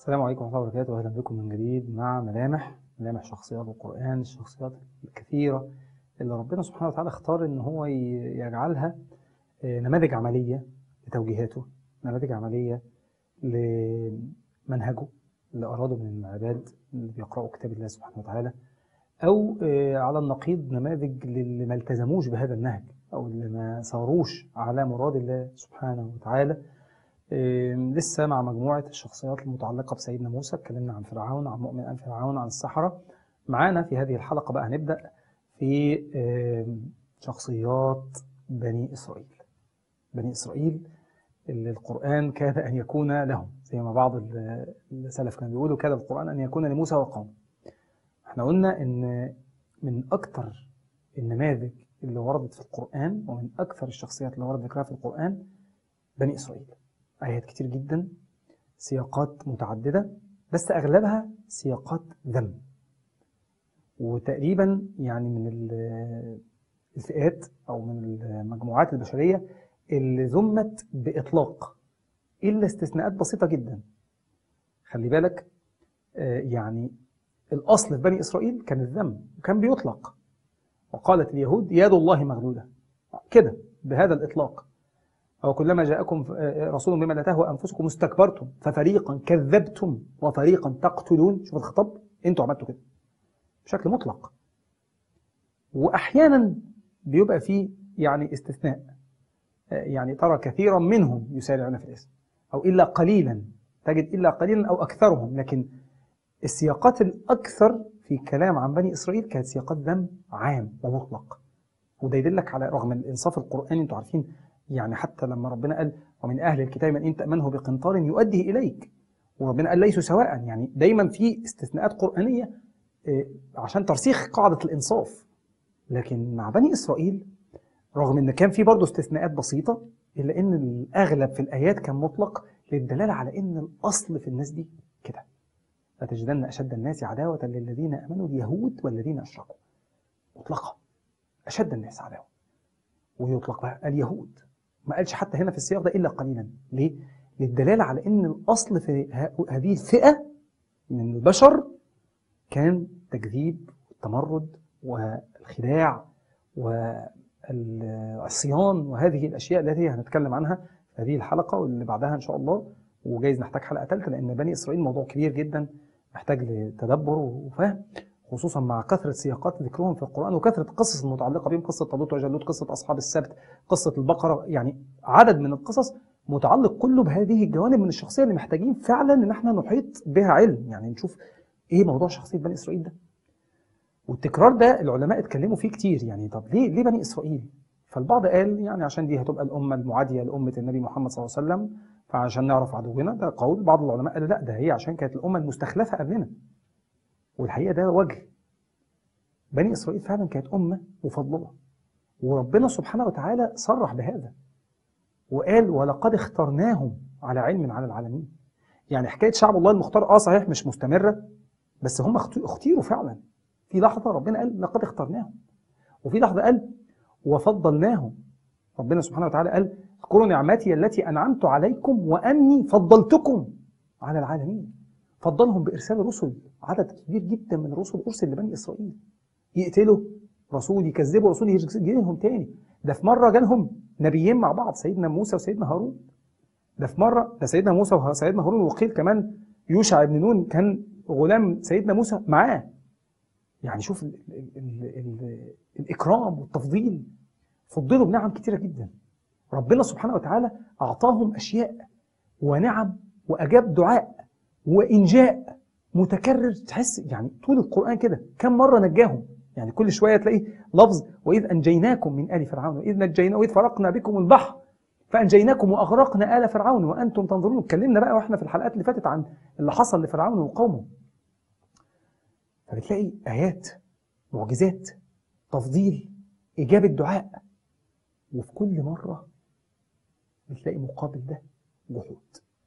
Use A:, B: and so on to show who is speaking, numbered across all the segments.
A: السلام عليكم ورحمة الله وبركاته أهلا بكم من جديد مع ملامح ملامح شخصيات القرآن الشخصيات الكثيرة اللي ربنا سبحانه وتعالى اختار إن هو ي- يجعلها آه، نماذج عملية لتوجيهاته نماذج عملية لمنهجه اللي أراده من العباد اللي بيقرأوا كتاب الله سبحانه وتعالى أو آه، على النقيض نماذج للي ما التزموش بهذا النهج أو اللي ما صاروش على مراد الله سبحانه وتعالى إيه، لسه مع مجموعة الشخصيات المتعلقة بسيدنا موسى اتكلمنا عن فرعون عن مؤمن آل فرعون عن السحرة معانا في هذه الحلقة بقى هنبدأ في إيه، شخصيات بني إسرائيل بني إسرائيل اللي القرآن كاد أن يكون لهم زي ما بعض ال- السلف كانوا بيقولوا كاد القرآن أن يكون لموسى وقومه احنا قلنا إن من أكثر النماذج اللي وردت في القرآن ومن أكثر الشخصيات اللي ورد ذكرها في القرآن بني إسرائيل آيات كتير جدا سياقات متعددة بس أغلبها سياقات ذم وتقريبا يعني من ال- الفئات أو من المجموعات البشرية اللي ذمت بإطلاق إلا استثناءات بسيطة جدا خلي بالك آه، يعني الأصل في بني إسرائيل كان الذم وكان بيطلق وقالت اليهود يد الله مغلولة كده بهذا الإطلاق أو كلما جاءكم رسول بما لا تهوى أنفسكم استكبرتم ففريقا كذبتم وفريقا تقتلون شوف الخطاب أنتوا عملتوا كده بشكل مطلق وأحيانا بيبقى فيه يعني استثناء يعني ترى كثيرا منهم يسارعون في الاسم أو إلا قليلا تجد إلا قليلا أو أكثرهم لكن السياقات الأكثر في كلام عن بني إسرائيل كانت سياقات ذم عام ومطلق وده يدلك على رغم الإنصاف القرآني أنتوا عارفين يعني حتى لما ربنا قال ومن أهل الكتاب من إن تأمنه بقنطار يؤديه إليك وربنا قال ليسوا سواء يعني دايما في استثناءات قرآنية آه، عشان ترسيخ قاعدة الإنصاف لكن مع بني إسرائيل رغم إن كان في برضه استثناءات بسيطة إلا إن الأغلب في الآيات كان مطلق للدلالة على إن الأصل في الناس دي كده لتجدن أشد الناس عداوة للذين آمنوا اليهود والذين أشركوا مطلقة أشد الناس عداوة ويطلق بقى اليهود ما قالش حتى هنا في السياق ده إلا قليلا ليه؟ للدلالة على أن الأصل في ه- هذه الفئة من البشر كان تكذيب والتمرد والخداع والعصيان وهذه الأشياء التي هنتكلم عنها في هذه الحلقة واللي بعدها إن شاء الله وجايز نحتاج حلقة ثالثة لأن بني إسرائيل موضوع كبير جدا محتاج لتدبر وفهم خصوصا مع كثرة سياقات ذكرهم في القرآن وكثرة القصص المتعلقة بهم قصة طالوت وجالوت قصة أصحاب السبت قصة البقرة يعني عدد من القصص متعلق كله بهذه الجوانب من الشخصية اللي محتاجين فعلا ان احنا نحيط بها علم يعني نشوف ايه موضوع شخصية بني اسرائيل ده والتكرار ده العلماء اتكلموا فيه كتير يعني طب ليه ليه بني اسرائيل فالبعض قال يعني عشان دي هتبقى الامة المعادية لأمة النبي محمد صلى الله عليه وسلم فعشان نعرف عدونا ده قول بعض العلماء قالوا لا ده هي عشان كانت الأمة المستخلفة قبلنا والحقيقة ده وجه بني إسرائيل فعلا كانت أمة مفضلة وربنا سبحانه وتعالى صرح بهذا وقال ولقد اخترناهم على علم على العالمين يعني حكاية شعب الله المختار اه صحيح مش مستمرة بس هم اخت- اختيروا فعلا في لحظة ربنا قال لقد اخترناهم وفي لحظة قال وفضلناهم ربنا سبحانه وتعالى قال اذكروا نعمتي التي أنعمت عليكم وأني فضلتكم على العالمين فضلهم بإرسال رسل عدد كبير جدا من الرسل أرسل لبني إسرائيل يقتلوا رسول يكذبوا رسول يجي لهم تاني ده في مرة جالهم نبيين مع بعض سيدنا موسى وسيدنا هارون ده في مرة ده سيدنا موسى وسيدنا هارون وقيل كمان يوشع بن نون كان غلام سيدنا موسى معاه يعني شوف ال ال ال ال الإكرام والتفضيل فضلوا بنعم كتيرة جدا ربنا سبحانه وتعالى أعطاهم أشياء ونعم وأجاب دعاء وإنجاء متكرر تحس يعني طول القرآن كده كم مرة نجاهم يعني كل شوية تلاقي لفظ وإذ أنجيناكم من آل فرعون وإذ نجينا وإذ فرقنا بكم البحر فأنجيناكم وأغرقنا آل فرعون وأنتم تنظرون اتكلمنا بقى وإحنا في الحلقات اللي فاتت عن اللي حصل لفرعون وقومه فبتلاقي آيات معجزات تفضيل إجابة دعاء وفي كل مرة بتلاقي مقابل ده جحود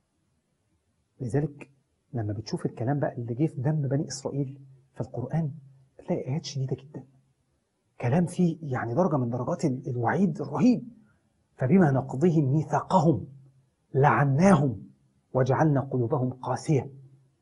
A: لذلك لما بتشوف الكلام بقى اللي جه في دم بني إسرائيل في القرآن بتلاقي آيات شديدة جدا كلام فيه يعني درجة من درجات ال- الوعيد الرهيب فبما نقضهم ميثاقهم لعناهم وجعلنا قلوبهم قاسية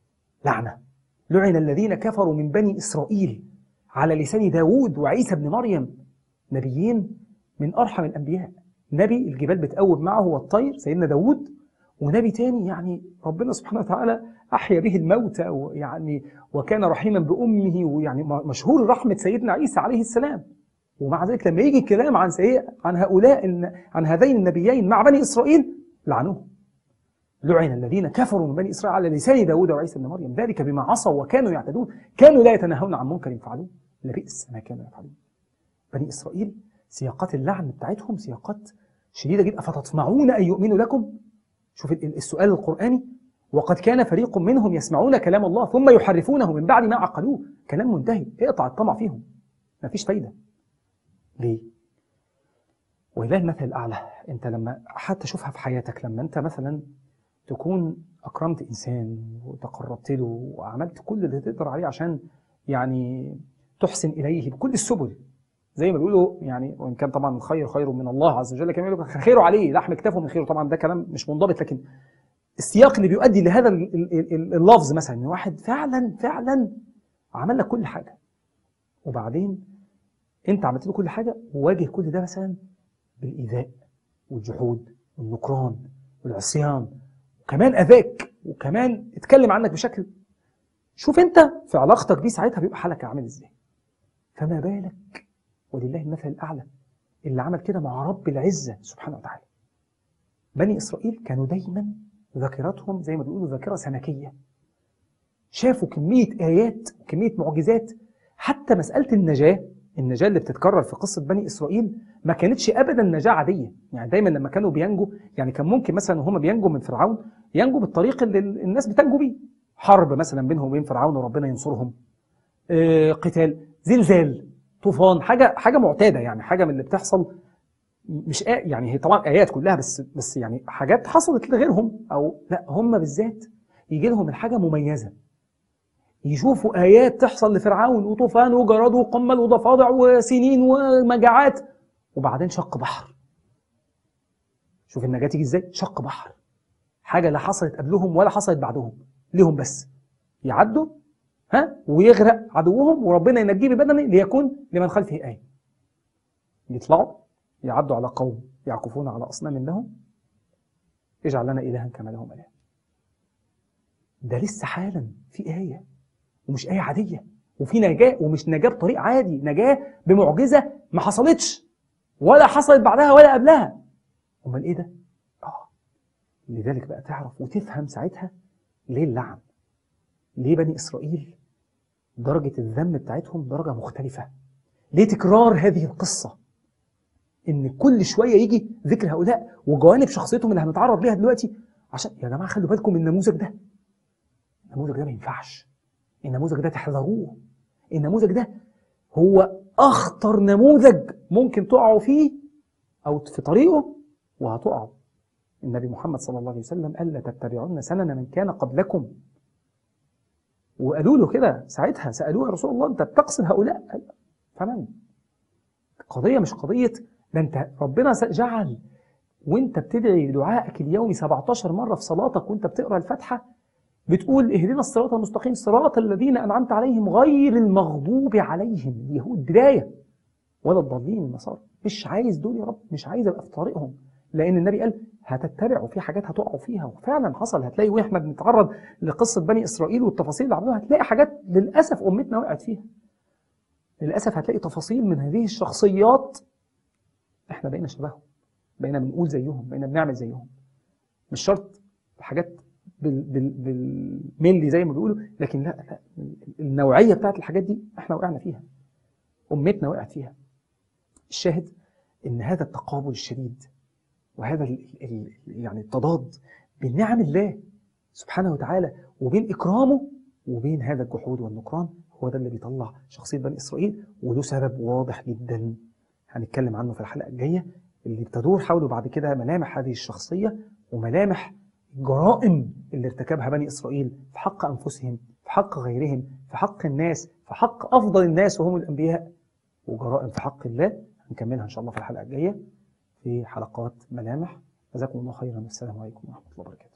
A: لعنة لعن الذين كفروا من بني إسرائيل على لسان داود وعيسى بن مريم نبيين من أرحم الأنبياء نبي الجبال بتقوب معه والطير سيدنا داود ونبي تاني يعني ربنا سبحانه وتعالى أحيا به الموتى ويعني وكان رحيما بأمه ويعني مشهور رحمة سيدنا عيسى عليه السلام ومع ذلك لما يجي الكلام عن سيء عن هؤلاء عن هذين النبيين مع بني إسرائيل لعنوهم لعن الذين كفروا من بني إسرائيل على لسان داود وعيسى بن مريم ذلك بما عصوا وكانوا يعتدون كانوا لا يتناهون عن منكر فعلوه لبئس ما كانوا يفعلون بني إسرائيل سياقات اللعن بتاعتهم سياقات شديدة جدا أفتطمعون أن يؤمنوا لكم شوف السؤال القرآني وقد كان فريق منهم يسمعون كلام الله ثم يحرفونه من بعد ما عقلوه كلام منتهي اقطع الطمع فيهم ما فيش فايدة ليه؟ ولله المثل الأعلى أنت لما حتى شوفها في حياتك لما أنت مثلا تكون أكرمت إنسان وتقربت له وعملت كل اللي تقدر عليه عشان يعني تحسن إليه بكل السبل زي ما بيقولوا يعني وإن كان طبعا الخير خير من الله عز وجل كما يقولوا خيره عليه لحم كتافه من خيره طبعا ده كلام مش منضبط لكن السياق اللي بيؤدي لهذا اللفظ مثلا ان واحد فعلا فعلا عمل لك كل حاجه وبعدين انت عملت له كل حاجه وواجه كل ده مثلا بالايذاء والجحود والنكران والعصيان وكمان اذاك وكمان اتكلم عنك بشكل شوف انت في علاقتك بيه ساعتها بيبقى حالك عامل ازاي فما بالك ولله المثل الاعلى اللي عمل كده مع رب العزه سبحانه وتعالى بني اسرائيل كانوا دايما ذاكرتهم زي ما بيقولوا ذاكره سمكيه شافوا كميه ايات وكميه معجزات حتى مساله النجاه النجاه اللي بتتكرر في قصه بني اسرائيل ما كانتش ابدا نجاه عاديه يعني دايما لما كانوا بينجوا يعني كان ممكن مثلا وهم بينجوا من فرعون ينجوا بالطريق اللي الناس بتنجو بيه حرب مثلا بينهم وبين فرعون وربنا ينصرهم آه، قتال زلزال طوفان حاجه حاجه معتاده يعني حاجه من اللي بتحصل مش آه يعني هي طبعا ايات كلها بس بس يعني حاجات حصلت لغيرهم او لا هم بالذات يجي لهم الحاجه مميزه يشوفوا ايات تحصل لفرعون وطوفان وجراد وقمل وضفادع وسنين ومجاعات وبعدين شق بحر شوف النجاه تيجي ازاي شق بحر حاجه لا حصلت قبلهم ولا حصلت بعدهم ليهم بس يعدوا ها ويغرق عدوهم وربنا ينجيه ببدنه ليكون لمن خلفه آية يطلعوا يعدوا على قوم يعكفون على أصنام لهم اجعل لنا إلها كما لهم إله ده لسه حالا في آية ومش آية عادية وفي نجاة ومش نجاة بطريق عادي نجاة بمعجزة ما حصلتش ولا حصلت بعدها ولا قبلها امال ايه ده اه لذلك بقى تعرف وتفهم ساعتها ليه اللعن ليه بني اسرائيل درجة الذم بتاعتهم درجة مختلفة ليه تكرار هذه القصة ان كل شوية يجي ذكر هؤلاء وجوانب شخصيتهم اللي هنتعرض ليها دلوقتي عشان يا جماعة خلوا بالكم من النموذج ده النموذج ده ما ينفعش النموذج ده تحذروه النموذج ده هو أخطر نموذج ممكن تقعوا فيه أو في طريقه وهتقعوا النبي محمد صلى الله عليه وسلم قال لا تتبعون سنن من كان قبلكم وقالوا له كده ساعتها سألوه يا رسول الله أنت بتقصد هؤلاء فمن قضية مش قضية ده أنت ربنا جعل وانت بتدعي دعائك اليومي 17 مرة في صلاتك وانت بتقرأ الفاتحة بتقول اهدنا الصراط المستقيم صراط الذين أنعمت عليهم غير المغضوب عليهم اليهود بداية ولا الضالين النصارى مش عايز دول يا رب مش عايز ابقى في طريقهم لان النبي قال هتتبعوا في حاجات هتقعوا فيها وفعلا حصل هتلاقي واحنا بنتعرض لقصه بني اسرائيل والتفاصيل اللي عملوها هتلاقي حاجات للاسف امتنا وقعت فيها للاسف هتلاقي تفاصيل من هذه الشخصيات احنا بقينا شبههم بقينا بنقول زيهم بقينا بنعمل زيهم مش شرط حاجات بال بال بالملي زي ما بيقولوا لكن لا لا النوعيه بتاعت الحاجات دي احنا وقعنا فيها امتنا وقعت فيها الشاهد ان هذا التقابل الشديد وهذا ال ال يعني التضاد بين نعم الله سبحانه وتعالى وبين اكرامه وبين هذا الجحود والنكران هو ده اللي بيطلع شخصيه بني اسرائيل وله سبب واضح جدا هنتكلم عنه في الحلقه الجايه اللي بتدور حوله بعد كده ملامح هذه الشخصيه وملامح الجرائم اللي ارتكبها بني اسرائيل في حق انفسهم في حق غيرهم في حق الناس في حق افضل الناس وهم الانبياء وجرائم في حق الله هنكملها ان شاء الله في الحلقه الجايه في حلقات ملامح جزاكم الله خيرا والسلام عليكم ورحمه الله وبركاته